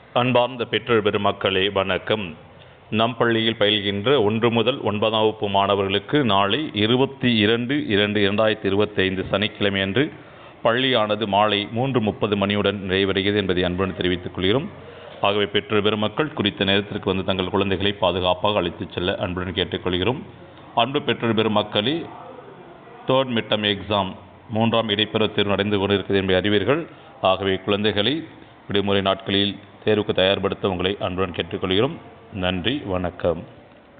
அன்பார்ந்த பெற்றோர் பெருமக்களே வணக்கம் நம் பள்ளியில் பயில்கின்ற ஒன்று முதல் ஒன்பதாம் வகுப்பு மாணவர்களுக்கு நாளை இருபத்தி இரண்டு இரண்டு இரண்டாயிரத்தி இருபத்தி ஐந்து சனிக்கிழமை அன்று பள்ளியானது மாலை மூன்று முப்பது மணியுடன் நிறைவடைகிறது என்பதை அன்புடன் தெரிவித்துக் கொள்கிறோம் ஆகவே பெற்றோர் பெருமக்கள் குறித்த நேரத்திற்கு வந்து தங்கள் குழந்தைகளை பாதுகாப்பாக அழைத்துச் செல்ல அன்புடன் கேட்டுக்கொள்கிறோம் அன்பு பெற்றோர் பெருமக்களே தேர்ட் மிட்டம் எக்ஸாம் மூன்றாம் இடைப்பெறும் தேர்வு நடந்து கொண்டிருக்கிறது என்பதை அறிவீர்கள் ஆகவே குழந்தைகளை விடுமுறை நாட்களில் தேர்வுக்கு தயார்படுத்த உங்களை அன்புடன் கேட்டுக்கொள்கிறோம் நன்றி வணக்கம்